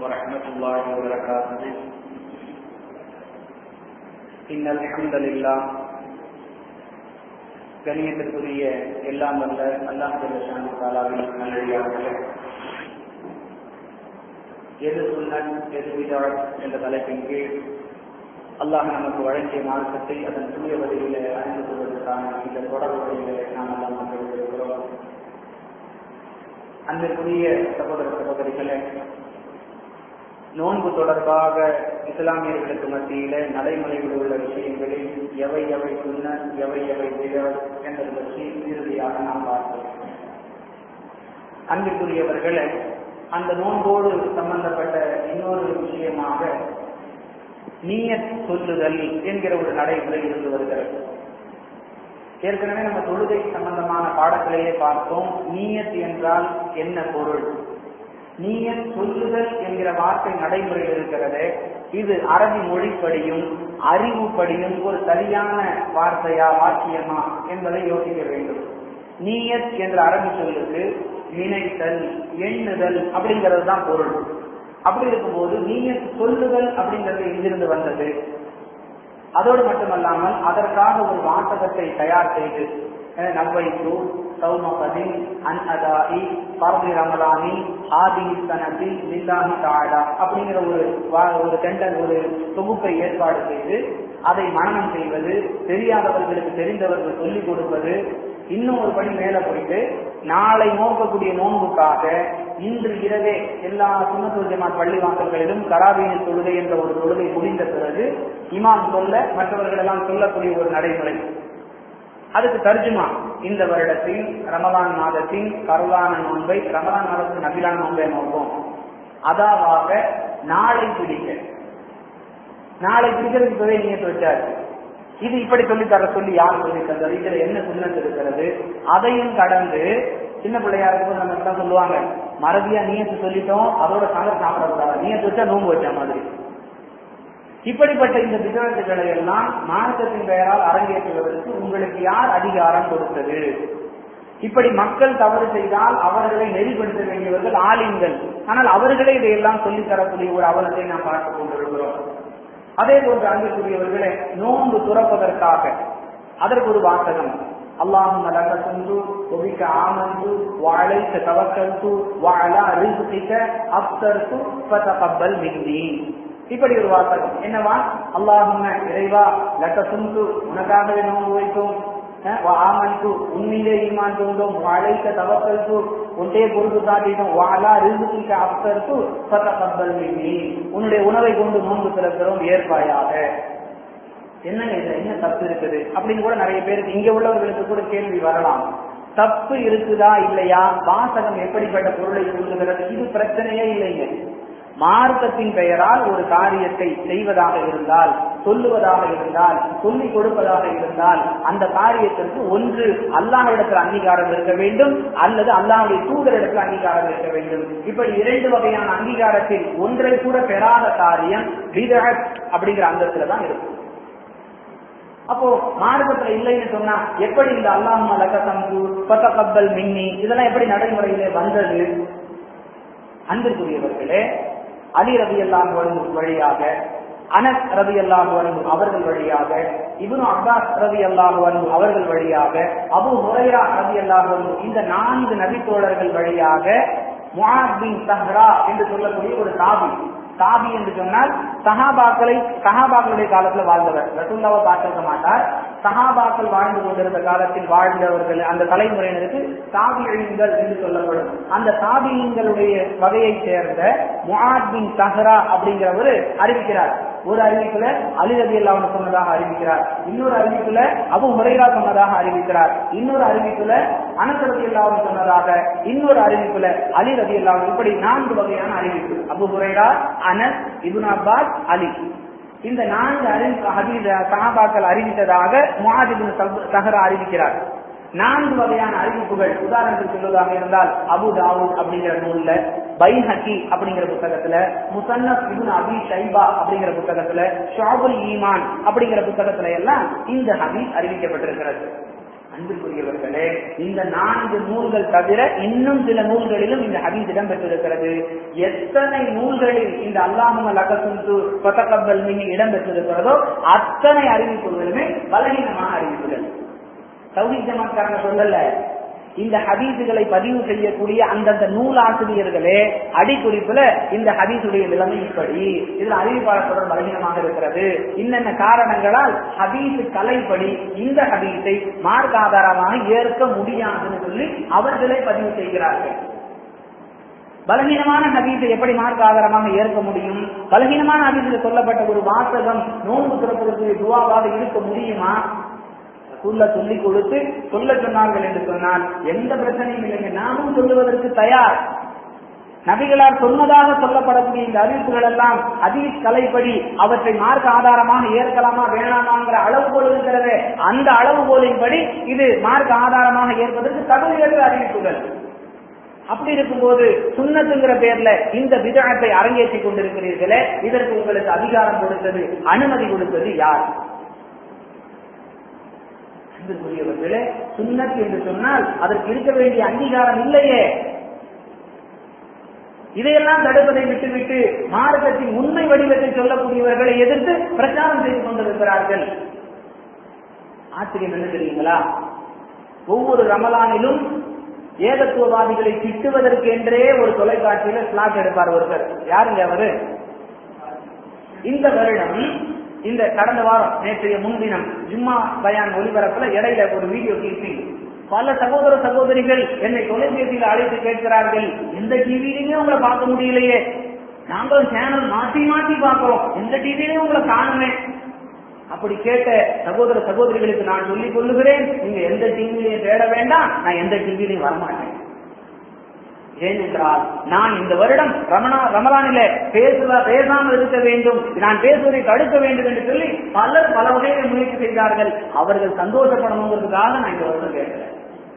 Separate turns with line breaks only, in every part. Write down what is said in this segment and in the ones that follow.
ورحمة الله وبركاته إن الحمد لله கணியத்திற்குரிய எல்லாம் வல்ல அல்லாஹ் ஜல்லஷான் தாலாவின் நல்லடியார்களே எது சுன்னத் எது விதாட் என்ற தலைப்பின் கீழ் அல்லாஹ் நமக்கு வழங்கிய மார்க்கத்தை அதன் தூய வழியிலே அறிந்து கொள்வதற்கான இந்த தொடர்புகளிலே நாம் எல்லாம் கொண்டிருக்கிறோம் அன்பிற்குரிய சகோதர சகோதரிகளே நோன்பு தொடர்பாக இஸ்லாமியர்களுக்கு மத்தியில நடைமுறையில் உள்ள விஷயங்களில் எவை எவை சுன்ன எவை எவை விதர் என்பது பற்றி இறுதியாக நாம் பார்த்தோம் அன்பிற்குரியவர்களே அந்த நோன்போடு சம்பந்தப்பட்ட இன்னொரு விஷயமாக நீயத் சொல்லுதல் என்கிற ஒரு நடைமுறை இருந்து வருகிறது ஏற்கனவே நம்ம தொழுகை சம்பந்தமான பாடத்திலேயே பார்த்தோம் நீயத் என்றால் என்ன பொருள் நீயத் சொல்லுதல் என்கிற வார்த்தை நடைமுறையில் இருக்கிறது இது அரபி மொழிப்படியும் அறிவுப்படியும் ஒரு சரியான வார்த்தையா வாக்கியமா என்பதை யோசிக்க வேண்டும் நீயத் என்ற அரபி சொல்லுக்கு நினைத்தல் எண்ணுதல் அப்படிங்கிறது தான் பொருள் அப்படி இருக்கும்போது நீயத் சொல்லுதல் அப்படிங்கிறது எங்கிருந்து வந்தது அதோடு மட்டுமல்லாமல் அதற்காக ஒரு வாசகத்தை தயார் செய்து நவ்வைத்து சௌமபதின் அன் அதாயி பரதி ரமலானி ஆதி சனத்தில் லில்லாஹி தாடா அப்படிங்கிற ஒரு ஒரு டெண்டர் ஒரு தொகுப்பை ஏற்பாடு செய்து அதை மனநம் செய்வது தெரியாதவர்களுக்கு தெரிந்தவர்கள் சொல்லிக் கொடுப்பது இன்னும் ஒரு படி மேல போயிட்டு நாளை நோக்கக்கூடிய நோன்புக்காக இன்று இரவே எல்லா சுண்ணத்துல் ஜமாத் பள்ளி வாசல்களிலும் கராபீனில் தொழுகை என்ற ஒரு தொழுகை முடிந்த பிறகு இமாம் சொல்ல மற்றவர்கள் எல்லாம் சொல்லக்கூடிய ஒரு நடைமுறை அதுக்கு தர்ஜுமா இந்த வருடத்தில் ரமலான் மாதத்தின் கருளான நோன்பை ரமலான் மாதத்தின் நபிலான நோன்பை நோக்கம் அதாவாக நாளை பிடிக்க நாளை பிடிக்கிறதுக்கு இப்பவே நீங்க வச்சாரு இது இப்படி சொல்லி தர சொல்லி யார் சொல்லி தந்தது இதுல என்ன சுண்ணத்து இருக்கிறது அதையும் கடந்து சின்ன பிள்ளையா இருக்கும் நம்ம எல்லாம் சொல்லுவாங்க மறதியா நீயத்து சொல்லிட்டோம் அதோட சாகர் சாப்பிடக்கூடாது நீயத்து வச்சா நோம்பு வச்ச மாதிரி இப்படிப்பட்ட இந்த விதத்துகளை எல்லாம் மார்க்கத்தின் பெயரால் அரங்கேற்றுவதற்கு உங்களுக்கு யார் அதிகாரம் கொடுத்தது இப்படி மக்கள் தவறு செய்தால் அவர்களை நெறிப்படுத்த வேண்டியவர்கள் ஆலிம்கள் ஆனால் அவர்களே இதையெல்லாம் சொல்லித் தரக்கூடிய ஒரு அவலத்தை நாம் பார்த்துக் கொண்டிருக்கிறோம் அதே போன்று அன்புக்குரியவர்களே நோன்பு துறப்பதற்காக அதற்கு ஒரு வாசகம் அல்லாஹும் லக சுந்து ஒபிக்க ஆமந்து வாழைக்க தவக்கல்து வாழா ரிசுகிக்க அப்தர்த்து ஃபதகப்பல் மின்னி இப்படி ஒரு வாசகம் என்னவா அல்லாஹும் இறைவா லக்க சுந்து உனக்காகவே நோன்பு வைத்தோம் ஆமன்து உன்னிலே ஈமான் கொண்டோம் வாழைக்க தவக்கல்து உன்டே பொறுப்பு காட்டிட்டோம் வாழா ரிசுகிக்க அப்தர்த்து ஃபதகப்பல் மின்னி உன்னுடைய உணவை கொண்டு நோன்பு திறக்கிறோம் ஏற்பாயாக என்னங்க இதுல என்ன தப்பு இருக்குது அப்படின்னு கூட நிறைய பேருக்கு இங்க உள்ளவர்களுக்கு கூட கேள்வி வரலாம் தப்பு இருக்குதா இல்லையா வாசகம் எப்படிப்பட்ட பொருளை சொல்லுகிறது இது பிரச்சனையே இல்லைங்க மார்க்கத்தின் பெயரால் ஒரு காரியத்தை செய்வதாக இருந்தால் சொல்லுவதாக இருந்தால் சொல்லிக் கொடுப்பதாக இருந்தால் அந்த காரியத்திற்கு ஒன்று அல்லாஹிடத்தில் அங்கீகாரம் இருக்க வேண்டும் அல்லது அல்லாஹுடைய தூதரிடத்தில் அங்கீகாரம் இருக்க வேண்டும் இப்படி இரண்டு வகையான அங்கீகாரத்தில் ஒன்றை கூட பெறாத காரியம் அப்படிங்கிற அந்தத்துல தான் இருக்கும் அப்போ மார்க்கத்துல இல்லைன்னு சொன்னா எப்படி இந்த அல்லாஹ் லகசம்பு பத்தகப்பல் மின்னி இதெல்லாம் எப்படி நடைமுறையிலே வந்தது அன்பிற்குரியவர்களே அலி ரவி அல்லாம் வழியாக அனஸ் ரவி அல்லாஹ் அவர்கள் வழியாக இவனு அப்பாஸ் ரவி அல்லாஹ் அவர்கள் வழியாக அபு முரைரா ரவி அல்லாஹ் இந்த நான்கு நபித்தோழர்கள் வழியாக முஹாத் பின் சஹ்ரா என்று சொல்லக்கூடிய ஒரு சாபி சாபி என்று சொன்னால் சஹாபாக்களை சஹாபாக்களுடைய காலத்துல வாழ்ந்தவர் ரசூல்லாவை பார்த்திருக்க மாட்டார் சஹாபாக்கள் வாழ்ந்து கொண்டிருந்த காலத்தில் வாழ்ந்தவர்கள் அந்த தலைமுறையினருக்கு சாபியங்கள் என்று சொல்லப்படும் அந்த சாபியங்களுடைய வகையை சேர்ந்த முஹாத் பின் சஹ்ரா அப்படிங்கிறவர் அறிவிக்கிறார் ஒரு அறிவிப்புல அலி ரபி அல்லாஹ் சொன்னதாக அறிவிக்கிறார் இன்னொரு அறிவிப்புல அபு முறைரா சொன்னதாக அறிவிக்கிறார் இன்னொரு அறிவிப்புல அனஸ் ரபி அல்லாஹ் சொன்னதாக இன்னொரு அறிவிப்புல அலி ரபி அல்லாஹ் இப்படி நான்கு வகையான அறிவிப்பு அபு முறைரா அனஸ் இபுன் அப்பாஸ் அலி இந்த நான்கு அறிவிப்பு ஹதீஸ் சஹாபாக்கள் அறிவித்ததாக முஹாதிபின் சஹரா அறிவிக்கிறார் நான்கு வகையான அறிவிப்புகள் உதாரணத்துக்கு சொல்வதாக இருந்தால் அபு தாவூத் அப்படிங்கிற நூல்ல பைஹக்கி அப்படிங்கிற புத்தகத்துல முசன்னப் இப்னு அபி ஷைபா அப்படிங்கிற புத்தகத்துல ஷாபுல் ஈமான் அப்படிங்கிற புத்தகத்துல எல்லாம் இந்த ஹதீஸ் அறிவிக்கப்பட்டிருக்கிறது அன்புக்குரியவர்களே இந்த நான்கு நூல்கள் தவிர இன்னும் சில நூல்களிலும் இந்த ஹதீஸ் இடம்பெற்றிருக்கிறது எத்தனை நூல்களில் இந்த அல்லாஹும லகசுந்து கொத்தக்கபல் மினி இடம்பெற்றிருக்கிறதோ அத்தனை அறிவிப்புகளுமே பலகீனமான அறிவிப்புகள் சௌஹீத் ஜமாத்காரங்க சொல்லல இந்த ஹதீஸுகளை பதிவு செய்யக்கூடிய அந்தந்த நூலாசிரியர்களே அடிக்குறிப்புல இந்த ஹதீஸுடைய நிலைமை இப்படி இதுல அறிவிப்பாளர் தொடர் பலகீனமாக இருக்கிறது இன்னென்ன காரணங்களால் ஹதீஸ் கலைப்படி இந்த ஹதீஸை மார்க் ஆதாரமாக ஏற்க முடியாதுன்னு சொல்லி அவர்களே பதிவு செய்கிறார்கள் பலகீனமான ஹதீஸை எப்படி மார்க் ஆதாரமாக ஏற்க முடியும் பலகீனமான ஹதீஸில் சொல்லப்பட்ட ஒரு வாசகம் நோன்பு திறப்பதற்கு துவாவாக இருக்க முடியுமா சொல்ல சொல்லிக் கொடுத்து சொல்ல சொன்னார்கள் என்று சொன்னால் எந்த பிரச்சனையும் இல்லைங்க நாமும் சொல்லுவதற்கு தயார் நபிகளார் சொன்னதாக சொல்லப்படக்கூடிய இந்த அறிவிப்புகள் எல்லாம் அதீஸ் கலைப்படி அவற்றை மார்க்க ஆதாரமாக ஏற்கலாமா வேணாமாங்கிற அளவுகோல் இருக்கிறது அந்த அளவுகோலின்படி இது மார்க்க ஆதாரமாக ஏற்பதற்கு தகுதியற்ற அறிவிப்புகள் அப்படி இருக்கும்போது சுண்ணத்துங்கிற பேர்ல இந்த விதத்தை அரங்கேற்றி கொண்டிருக்கிறீர்களே இதற்கு உங்களுக்கு அதிகாரம் கொடுத்தது அனுமதி கொடுத்தது யார் அன்புக்குரியவர்களே சுண்ணத் என்று சொன்னால் அதற்கு இருக்க வேண்டிய அங்கீகாரம் இல்லையே இதையெல்லாம் தடுப்பதை விட்டுவிட்டு மார்க்கத்தின் உண்மை வடிவத்தை சொல்லக்கூடியவர்களை எதிர்த்து பிரச்சாரம் செய்து கொண்டிருக்கிறார்கள் ஆச்சரியம் என்ன தெரியுங்களா ஒவ்வொரு ரமலானிலும் ஏகத்துவவாதிகளை திட்டுவதற்கு என்றே ஒரு தொலைக்காட்சியில ஸ்லாட் எடுப்பார் ஒருத்தர் யாருங்க அவரு இந்த வருடம் இந்த கடந்த வாரம் நேற்றைய முன்தினம் ஜும்மா பயான் ஒளிபரப்புல இடையில ஒரு வீடியோ கிளிப்பிங் பல சகோதர சகோதரிகள் என்னை தொலைபேசியில் அழைத்து கேட்கிறார்கள் எந்த டிவிலையுமே உங்களை பார்க்க முடியலையே நாங்களும் சேனல் மாத்தி மாத்தி பார்க்கிறோம் எந்த டிவிலையும் உங்களை காணுமே அப்படி கேட்ட சகோதர சகோதரிகளுக்கு நான் சொல்லிக் கொள்ளுகிறேன் நீங்க எந்த டிவிலையும் தேட வேண்டாம் நான் எந்த டிவிலையும் வரமாட்டேன் ஏனென்றால் நான் இந்த வருடம் ரமணா ரமலானில பேசுவ பேசாமல் இருக்க வேண்டும் நான் பேசுவதை தடுக்க வேண்டும் என்று சொல்லி பலர் பல வகையில் முயற்சி செய்தார்கள் அவர்கள் சந்தோஷப்படணுங்கிறதுக்காக நான் இந்த வருடம் கேட்கிறேன்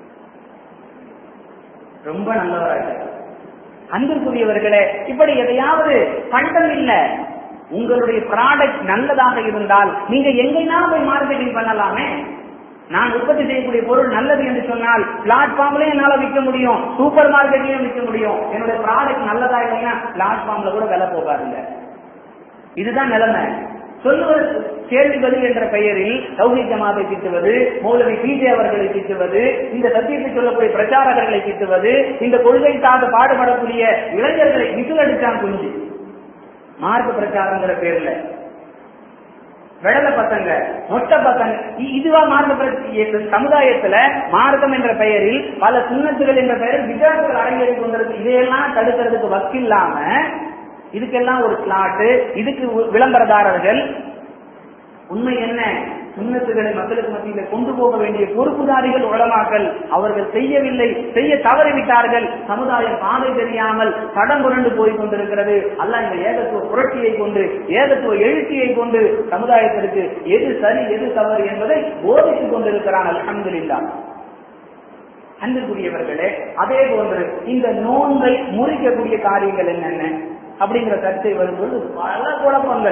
ரொம்ப நல்லவராக அன்பிற்குரியவர்களே இப்படி எதையாவது கண்டம் இல்ல உங்களுடைய ப்ராடக்ட் நல்லதாக இருந்தால் நீங்க எங்கேனாலும் போய் மார்க்கெட்டிங் பண்ணலாமே நான் உற்பத்தி செய்யக்கூடிய பொருள் நல்லது என்று சொன்னால் பிளாட்ஃபார்ம்லயும் என்னால விற்க முடியும் சூப்பர் மார்க்கெட்லயும் விற்க முடியும் என்னுடைய ப்ராடக்ட் நல்லதா இல்லைன்னா பிளாட்ஃபார்ம்ல கூட விலை போகாதுங்க இதுதான் நிலைமை சொல்லுவது கேள்வி பதில் என்ற பெயரில் சௌகி ஜமாத்தை திட்டுவது மௌலவி பிஜே அவர்களை திட்டுவது இந்த சத்தியத்தை சொல்லக்கூடிய பிரச்சாரகர்களை திட்டுவது இந்த கொள்கை சார்ந்து பாடுபடக்கூடிய இளைஞர்களை விசில் அடிச்சான் குஞ்சு மார்க்க பிரச்சாரங்கிற பேர்ல விடல பசங்க மொட்டை பசங்க இ- இதுவா மார்க்க சமுதாயத்துல மார்க்கம் என்ற பெயரில் பல சுண்ணத்துகள் என்ற பெயரில் விஜயங்கள் அரங்கேறி கொண்டிருக்கு இதையெல்லாம் தடுக்கிறதுக்கு வக்கில்லாம இதுக்கெல்லாம் ஒரு ஸ்லாட்டு இதுக்கு வி- விளம்பரதாரர்கள் உண்மை என்ன சுண்ணத்துகளை மக்களுக்கு மத்தியில கொண்டு போக வேண்டிய பொறுப்புதாரிகள் உளமாக்கல் அவர்கள் செய்யவில்லை செய்ய தவறிவிட்டார்கள் சமுதாயம் பாதை தெரியாமல் தடம் புரண்டு போய் கொண்டிருக்கிறது அல்ல இந்த ஏகத்துவ புரட்சியை கொண்டு ஏகத்துவ எழுச்சியை கொண்டு சமுதாயத்திற்கு எது சரி எது தவறு என்பதை போதித்துக் கொண்டிருக்கிறான் அல்ஹம்துலில்லாஹ் அன்புக்குரியவர்களே அதே போன்று இந்த நோன்பை முறிக்கக்கூடிய காரியங்கள் என்னென்ன அப்படிங்கிற கருத்தை வரும்போது பல குழப்பங்கள்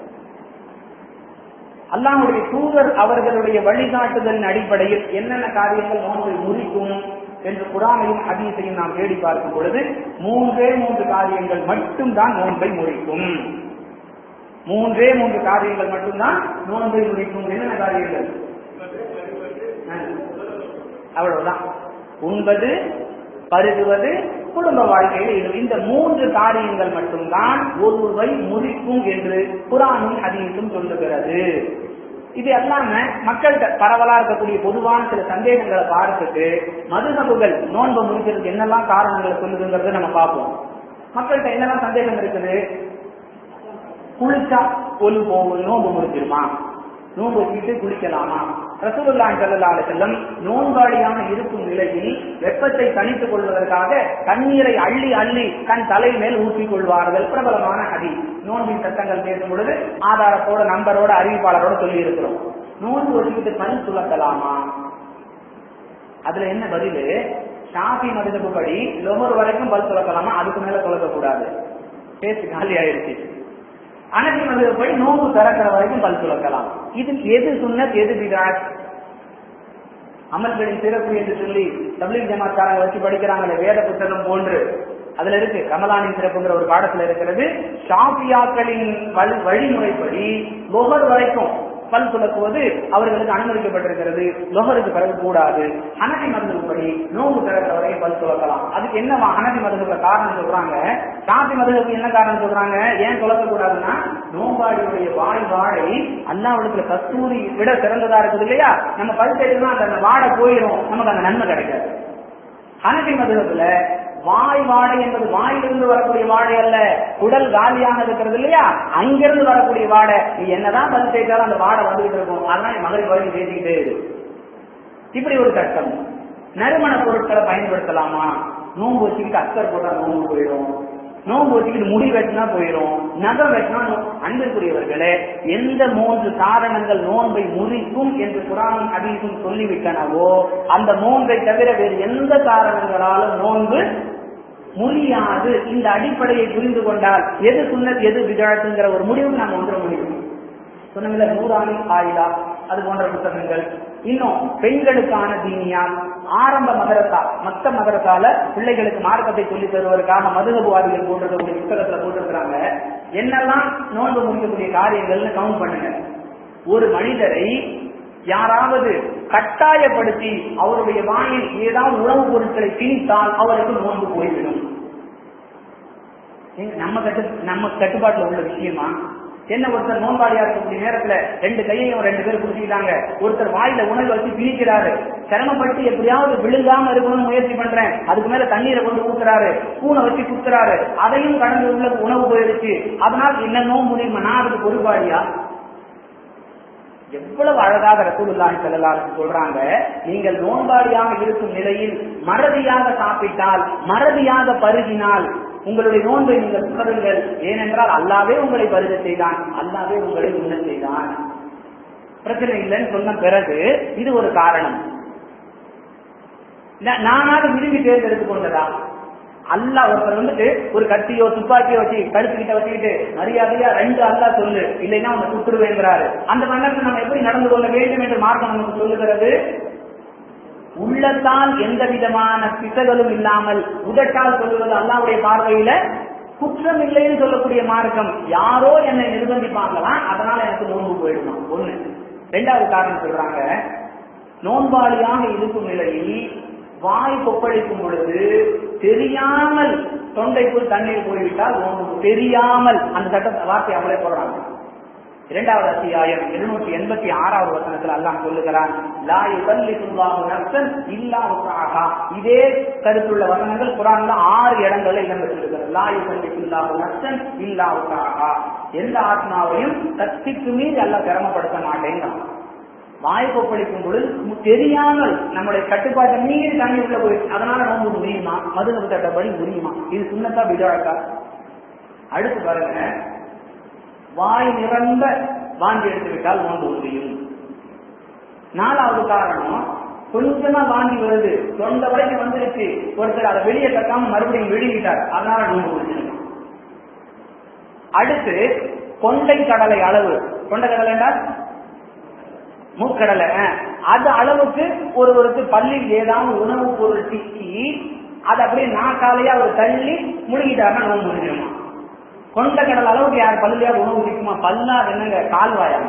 அல்லாஹ்வுடைய தூதர் அவர்களுடைய வழிகாட்டுதலின் அடிப்படையில் என்னென்ன காரியங்கள் நோன்பை முறிக்கும் என்று குரானையும் ஹதீஸையும் நாம் தேடி பார்க்கும் பொழுது மூன்றே மூன்று காரியங்கள் மட்டும்தான் நோன்பை முறிக்கும் மூன்றே மூன்று காரியங்கள் மட்டும்தான் நோன்பை முறிக்கும் என்னென்ன காரியங்கள் ஆ. அவ்வளவுதான் உண்பது பருகுவது குடும்ப வாழ்க்கையில் ஈடுபடு- இந்த மூன்று காரியங்கள் மட்டும்தான் ஒருவை முறிக்கும் என்று குரானும் ஹதீஸும் சொல்லுகிறது இது அல்லாம மக்கள்கிட்ட பரவலா இருக்கக்கூடிய பொதுவான சில சந்தேகங்களை பார்த்துட்டு மதுநபுகள் நோன்பை முடிக்கிறதுக்கு என்னெல்லாம் காரணங்களை சொல்லுதுங்கிறத நம்ம பார்ப்போம் மக்கள்கிட்ட என்னெல்லாம் சந்தேகம் இருக்குது குளிச்சா ஒலு போகும் நோன்பு முடிச்சிருமா நோன்பு வச்சுட்டு குளிக்கலாமா ரசூலுல்லாஹி ஸல்லல்லாஹு அலைஹி வஸல்லம் நோன்பாளியாக இருக்கும் நிலையில் வெப்பத்தை தணித்துக் கொள்வதற்காக தண்ணீரை அள்ளி அள்ளி தன் தலை மேல் ஊற்றிக் கொள்வார்கள் பிரபலமான ஹதீஸ் நோன்பின் சட்டங்கள் பேசும் பொழுது ஆதாரத்தோட நம்பரோட அறிவிப்பாளரோட சொல்லி இருக்கிறோம் நோன்பு வச்சுக்கிட்டு பல் துளக்கலாமா அதுல என்ன பதிலு ஷாஃபி மதுரப்பு படி லொமர் வரைக்கும் பல் துளக்கலாமா அதுக்கு மேல துளக்க கூடாது பேச்சு காலி ஆயிருச்சு அனபி மதுரப்படி நோன்பு திறக்கிற வரைக்கும் பல் துளக்கலாம் இது எது சுன்னத் எது பிதாத் அமல்களின் சிறப்பு என்று சொல்லி தபிலிக் ஜமாத்காரங்க வச்சு படிக்கிறாங்களே வேத புத்தகம் போன்று அதுல இருக்கு ரமலானின் சிறப்புங்கிற ஒரு பாடத்துல இருக்கிறது ஷாபியாக்களின் வழி வழிமுறைப்படி லொஹர் வரைக்கும் பல் துலக்குவது அவர்களுக்கு அனுமதிக்கப்பட்டிருக்கிறது லொஹருக்கு பிறகு கூடாது ஹனதி மருந்துப்படி நோம்பு திறக்கிற வரைக்கும் பல் துலக்கலாம் அதுக்கு என்னவா ஹனதி மருந்துல காரணம் சொல்றாங்க ஷாபி மருந்துக்கு என்ன காரணம் சொல்றாங்க ஏன் துலக்க கூடாதுன்னா நோம்பாடியுடைய வாய் வாழை அல்லாவிடத்துல கஸ்தூரி விட சிறந்ததா இருக்குது இல்லையா நம்ம பல் தேய்ச்சோம்னா அந்த வாடை போயிடும் நமக்கு அந்த நன்மை கிடைக்காது ஹனதி மதுரத்துல வாய் வாடை என்பது வாயிலிருந்து வரக்கூடிய வாடை அல்ல உடல் காலியாக இருக்கிறது இல்லையா அங்கிருந்து வரக்கூடிய வாடை நீ என்னதான் பல் தேய்ச்சாலும் அந்த வாடை வந்துகிட்டு இருக்கும் அதனால நீ மகளிர் வரைக்கும் தேய்ச்சிக்கிட்டே இரு இப்படி ஒரு சட்டம் நறுமண பொருட்களை பயன்படுத்தலாமா நோன்பு வச்சுக்கிட்டு அக்கர் போட்டா நோன்பு போயிடும் நோன்பு வச்சுக்கிட்டு முடி வெட்டினா போயிடும் நகம் வெட்டினா நோ- அன்பிற்குரியவர்களே எந்த மூன்று காரணங்கள் நோன்பை முறிக்கும் என்று குரானும் ஹதீஸும் சொல்லிவிட்டனவோ அந்த மூன்றை தவிர வேறு எந்த காரணங்களாலும் நோன்பு முறியாது இந்த அடிப்படையை புரிந்து கொண்டால் எது சுன்னத் எது விதழத்துங்கிற ஒரு முடிவுக்கு நாம் ஒன்று முடியும் சொன்னமில்ல நூறாணி ஆயிலா அது போன்ற புத்தகங்கள் இன்னும் பெண்களுக்கான தீனியா ஆரம்ப மதரசா மத்த மதரசால பிள்ளைகளுக்கு மார்க்கத்தை சொல்லி தருவதற்காக மதுகபுவாதிகள் போட்டிருக்கக்கூடிய புத்தகத்துல போட்டிருக்கிறாங்க என்னெல்லாம் நோன்பு முடிக்கக்கூடிய காரியங்கள்னு கவுண்ட் பண்ணுங்க ஒரு மனிதரை யாராவது கட்டாயப்படுத்தி அவருடைய வாயில் ஏதாவது உணவுப் பொருட்களை திணித்தால் அவருக்கு நோன்பு போய்விடும் ஏங்க, நம்ம கட்டு நம்ம கட்டுப்பாட்டுல உள்ள விஷயமா என்ன ஒருத்தர் நோன்பாளியா இருக்கக்கூடிய நேரத்துல ரெண்டு கையையும் ரெண்டு பேர் குடிச்சிக்கிட்டாங்க ஒருத்தர் வாயில உணவு வச்சு பிரிக்கிறாரு சிரமப்பட்டு எப்படியாவது விழுங்காம இருக்கணும்னு முயற்சி பண்றேன் அதுக்கு மேல தண்ணீரை கொண்டு ஊத்துறாரு பூனை வச்சு குத்துறாரு அதையும் கடந்து உள்ள உணவு போயிடுச்சு அதனால் என்ன நோம்பு முடியுமா நான் அதுக்கு பொறுப்பாளியா எவ்வளவு அழகாக ரசூலுல்லாஹி ஸல்லல்லாஹு அலைஹி சொல்றாங்க நீங்கள் நோன்பாளியாக இருக்கும் நிலையில் மறதியாக சாப்பிட்டால் மறதியாக பருகினால் உங்களுடைய நோன்பை நீங்கள் புகழுங்கள் ஏனென்றால் அல்லாவே உங்களை பருக செய்தான் அல்லாவே உங்களை உண்ண செய்தான் பிரச்சனை இல்லைன்னு சொன்ன பிறகு இது ஒரு காரணம் நா- நானாக விரும்பி தேர்ந்தெடுத்துக் கொண்டதா அல்லாஹ் ஒருத்தர் வந்துட்டு ஒரு கத்தியோ துப்பாக்கியோ வச்சு கழுத்துக்கிட்ட வச்சுக்கிட்டு மரியாதையா ரெண்டு அல்லாஹ் சொல்லு இல்லைன்னா உன்னை சுட்டுருவேங்கிறாரு அந்த மன்னருக்கு நம்ம எப்படி நடந்து கொள்ள வேண்டும் என்று மார்க்கம் நமக்கு சொல்லுகிறது உள்ளத்தால் எந்த விதமான பிசகளும் இல்லாமல் உதட்டால் சொல்லுவது அல்லாவுடைய பார்வையில குற்றம் இல்லைன்னு சொல்லக்கூடிய மார்க்கம் யாரோ என்னை நிர்பந்திப்பாங்களாம் அதனால எனக்கு நோன்பு போயிடுமா ஒண்ணு ரெண்டாவது காரணம் சொல்றாங்க நோன்பாளியாக இருக்கும் நிலையில் வாய் கொப்பளிக்கும் பொழுது தெரியாமல் தொண்டைக்குள் தண்ணீர் போய்விட்டால் நோன்பு தெரியாமல் அந்த சட்ட வார்த்தை அவளே போடுறாங்க இரண்டாவது அத்தியாயம் இருநூற்றி எண்பத்தி ஆறாவது வசனத்தில் அல்லாஹ் சொல்லுகிறான் லா யுகல்லிஃபுல்லாஹு நஃப்ஸன் இல்லா உஸ்ஆஹா இதே கருத்துள்ள வசனங்கள் குர்ஆன்ல ஆறு இடங்கள்ல இடம் பெற்றிருக்கிறது லா யுகல்லிஃபுல்லாஹு நஃப்ஸன் இல்லா உஸ்ஆஹா எந்த ஆத்மாவையும் சக்திக்கு மீறி அல்லாஹ் சிரமப்படுத்த மாட்டேங்கிறான் வாய் கொப்பளிக்கும் பொழுது தெரியாமல் நம்முடைய கட்டுப்பாட்டை மீறி தண்ணி உள்ள போயிடுச்சு அதனால நோம்பு முடியுமா மதுகப்பு சட்டப்படி முடியுமா இது சுண்ணத்தா பிதாக்கா அடுத்து பாருங்க வாய் நிரம்ப வாந்தி எடுத்து விட்டால் நோன்பு முடியும் நாலாவது காரணம் கொஞ்சமா வாந்தி வருது தொண்டை வரைக்கும் வந்துருச்சு ஒருத்தர் அதை வெளியே கட்டாம மறுபடியும் வெளியிட்டார் அதனால நோன்பு முடிச்சிருக்கோம் அடுத்து கொண்டை கடலை அளவு கொண்டை கடலை என்றால் மூக்கடலை அஹ், அது அளவுக்கு ஒருவருக்கு பள்ளியில் ஏதாவது உணவுப் பொருள் சிக்கி அதை அப்படியே நாக்காலையா ஒரு தள்ளி முழுகிட்டாருன்னா நோன்பு முடிஞ்சிருமா கொண்ட கடல் அளவுக்கு யார் பல்லையா உணவு சிக்குமா பல்லா என்னங்க கால்வாயா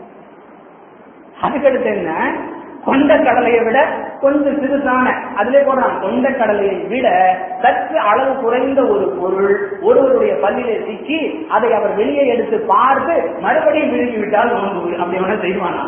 அதுக்கடுத்து என்ன கொண்ட கடலையை விட கொஞ்சம் சிறுசான அதிலே போடுறான் கொண்ட கடலையை விட சற்று அளவு குறைந்த ஒரு பொருள் ஒருவருடைய பல்லிலே சிக்கி அதை அவர் வெளியே எடுத்து பார்த்து மறுபடியும் விழுங்கி விட்டால் நோன்பு அப்படி வேணா செய்வானா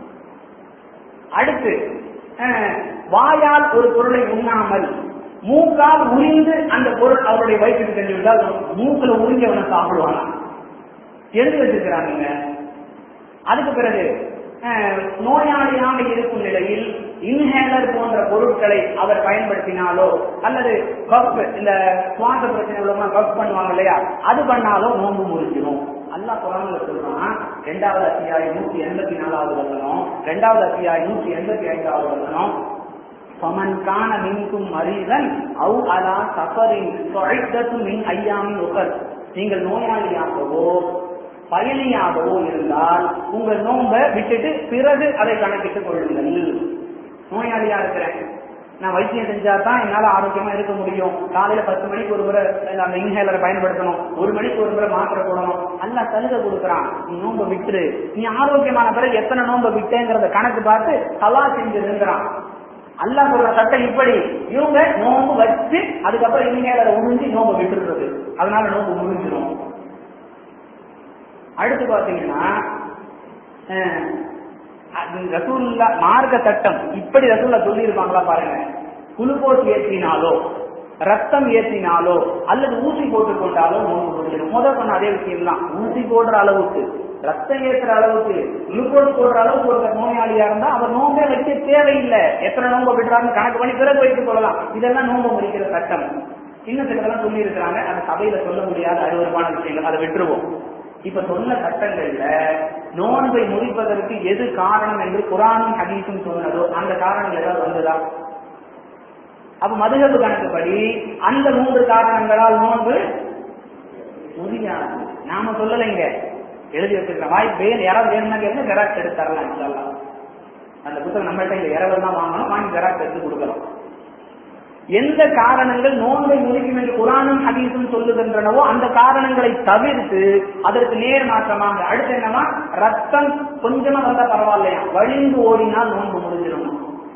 அடுத்து அஹ், வாயால் ஒரு பொருளை உண்ணாமல் மூக்கால் உறிந்து அந்த பொருள் அவருடைய வயிற்றுக்கு சென்று விட்டால் மூக்குல உறிஞ்சி அவனை சாப்பிடுவானா எழுதி வச்சிருக்கிறாங்க அதுக்கு பிறகு அஹ், நோயாளியாக இருக்கும் நிலையில் இன்ஹேலர் போன்ற பொருட்களை அவர் பயன்படுத்தினாலோ அல்லது கப் இந்த சுவாச பிரச்சனை உள்ளவங்க கப் பண்ணுவாங்க இல்லையா அது பண்ணாலோ நோன்பு முறிஞ்சிடும் அல்லாஹ் குரான்ல சொல்றான் ரெண்டாவது அத்தியாயம் நூத்தி எண்பத்தி நாலாவது வசனம் ரெண்டாவது அத்தியாயம் நூத்தி எண்பத்தி ஐந்தாவது வசனம் ஃபமன் கான மின்கும் மரீதன் அவு அலா சஃபரின் தொழைத்தது மின் ஐயாமின் உகர் நீங்கள் நோயாளியாகவோ பயணியாகவோ இருந்தால் உங்கள் நோன்பை விட்டுட்டு பிறகு அதை கணக்கிட்டுக் கொள்ளுங்கள் நோயாளியா இருக்கிறேன் நான் வைத்தியம் செஞ்சா தான் என்னால ஆரோக்கியமா இருக்க முடியும் காலையில பத்து மணிக்கு ஒரு முறை அந்த இன்ஹேலரை பயன்படுத்தணும் ஒரு மணிக்கு ஒரு முறை மாத்திரை போடணும் அல்ல சலுகை கொடுக்குறான் நீ நோம்ப விட்டுரு நீ ஆரோக்கியமான பிறகு எத்தனை நோம்ப விட்டேங்கிறத கணக்கு பார்த்து கலா செஞ்சிருங்கிறான் அல்லா சொல்ற சட்டம் இப்படி இவங்க நோம்பு வச்சு அதுக்கப்புறம் இன்ஹேலரை உறிஞ்சி நோம்ப விட்டுறது அதனால நோம்பு முடிஞ்சிடும் அடுத்து பாத்தீங்கன்னா ரசூல்லா மார்க்க சட்டம் இப்படி ரசூல்லா சொல்லி இருப்பாங்களா பாருங்க குளுக்கோஸ் ஏற்றினாலோ ரத்தம் ஏற்றினாலோ அல்லது ஊசி போட்டுக் கொண்டாலோ நோன்பு முடிஞ்சிடும் முதல் சொன்ன அதே விஷயம் தான் ஊசி போடுற அளவுக்கு ரத்தம் ஏற்றுற அளவுக்கு குளுக்கோஸ் போடுற அளவுக்கு ஒரு நோயாளியா இருந்தா அவர் நோம்பே வைக்க தேவையில்லை எத்தனை நோம்பு விடுறாருன்னு கணக்கு பண்ணி பிறகு வைத்துக் கொள்ளலாம் இதெல்லாம் நோம்பு முடிக்கிற சட்டம் இன்னும் சிலதெல்லாம் சொல்லி இருக்கிறாங்க அந்த சபையில சொல்ல முடியாத அருவருமான விஷயங்கள் அதை விட்டுருவோம் இப்ப சொன்ன சட்டங்கள்ல நோன்பை முடிப்பதற்கு எது காரணம் என்று குரானும் ஹதீஸும் சொன்னதோ அந்த காரணங்கள் ஏதாவது வந்ததா அப்ப மதுகபு கணக்குப்படி அந்த மூன்று காரணங்களால் நோன்பு உறுதியானது நாம சொல்லலைங்க எழுதி வச்சிருக்கேன் வாய்ப்பு வேணும் யாராவது வேணும்னா கேட்க ஜெராக்ஸ் எடுத்து தரலாம் சொல்லலாம் அந்த புத்தகம் நம்மள்ட்ட இல்ல இரவல் தான் வாங்கணும் வாங்கி ஜெராக்ஸ் எடுத்து கொடுக்கலாம் எந்த காரணங்கள் நோன்பை முடிக்கும் என்று குரானும் ஹதீஸும் சொல்லுகின்றனவோ அந்த காரணங்களை தவிர்த்து அதற்கு நேர் மாற்றமாக அடுத்து என்னன்னா ரத்தம் கொஞ்சமா வந்தா பரவாயில்லையா வழிந்து ஓடினால் நோன்பு முடிஞ்சிடும்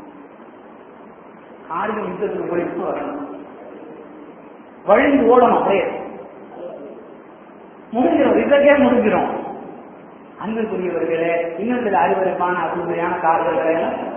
காரியம் யுத்தத்துக்கு போயிட்டு வரணும் வழிந்து ஓடணும் அப்படியே முடிஞ்சிடும் ரிசல்ட்டே முடிஞ்சிடும் அன்புக்குரியவர்களே இன்னும் சில அறிவறுப்பான அருமையான காரணங்களை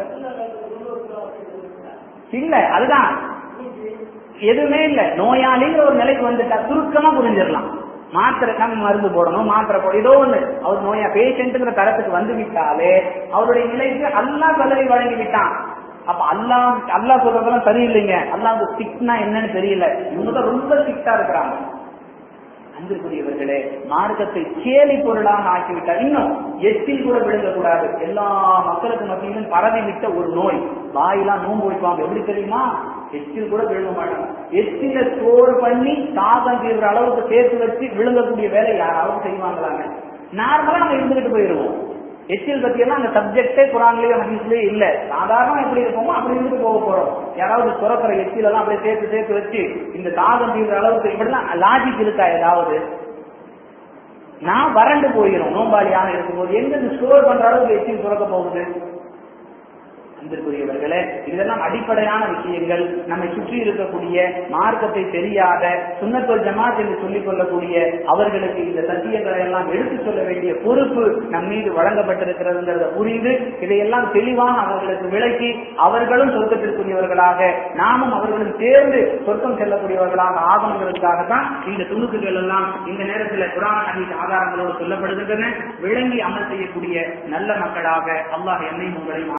இல்ல அதுதான் எதுவுமே இல்ல நோயாளிங்கிற ஒரு நிலைக்கு வந்துட்டா சுருக்கமா புரிஞ்சிடலாம் மாத்திரை நம்ம மருந்து போடணும் மாத்திரை போட ஏதோ ஒண்ணு அவர் நோயா பேஷண்ட்ங்கிற தரத்துக்கு வந்து விட்டாலே அவருடைய நிலைக்கு அல்லா பதவி வழங்கி விட்டான் அப்ப அல்லா அல்லா சொல்றதெல்லாம் சரியில்லைங்க அல்லாவுக்கு சிக்னா என்னன்னு தெரியல இவங்க தான் ரொம்ப சிக்டா இருக்கிறாங்க அன்புக்குரியவர்களே மார்க்கத்தை கேலி பொருளாக ஆக்கிவிட்டார் இன்னும் எச்சில் கூட விழுங்கக்கூடாது எல்லா மக்களுக்கு மத்தியிலும் பரவி விட்ட ஒரு நோய் வாயெல்லாம் நோன்பு வைப்பாங்க எப்படி தெரியுமா எச்சில் கூட விழுங்க மாட்டாங்க எச்சில ஸ்டோர் பண்ணி தாகம் தீர்ற அளவுக்கு சேர்த்து வச்சு விழுங்கக்கூடிய வேலை யாராவது செய்வாங்களாங்க நார்மலா நம்ம இருந்துகிட்டு போயிருவோம் எச்சில் பத்தி எல்லாம் அந்த சப்ஜெக்டே குரான்லயே ஹதீஸ்லயே இல்ல சாதாரண எப்படி இருப்போமோ அப்படி இருந்துட்டு போக போறோம் யாராவது சுரக்கிற எச்சில் எல்லாம் அப்படியே சேர்த்து சேர்த்து வச்சு இந்த தாகம் தீர்ற அளவுக்கு இப்படிலாம் லாஜிக் இருக்கா ஏதாவது நான் வறண்டு போயிடும் நோம்பாளியாக இருக்கும்போது எங்க ஸ்டோர் பண்ற அளவுக்கு எச்சில் சுரக்க போகுது அன்பிற்குரியவர்களே இதெல்லாம் அடிப்படையான விஷயங்கள் நம்மை சுற்றி இருக்கக்கூடிய மார்க்கத்தை தெரியாத சுண்ணத்தொல் ஜமாத் என்று சொல்லிக் கொள்ளக்கூடிய அவர்களுக்கு இந்த சத்தியங்களை எல்லாம் எடுத்துச் சொல்ல வேண்டிய பொறுப்பு நம் மீது வழங்கப்பட்டிருக்கிறதுங்கிறத புரிந்து இதையெல்லாம் தெளிவாக அவர்களுக்கு விளக்கி அவர்களும் சொர்க்கத்திற்குரியவர்களாக நாமும் அவர்களும் சேர்ந்து சொர்க்கம் செல்லக்கூடியவர்களாக ஆகணுங்கிறதுக்காக தான் இந்த துணுக்குகள் எல்லாம் இந்த நேரத்தில் குரான் ஹதீஸ் ஆதாரங்களோடு சொல்லப்படுகின்றன விளங்கி அமல் செய்யக்கூடிய நல்ல மக்களாக அல்லாஹ் என்னையும் உங்களையும்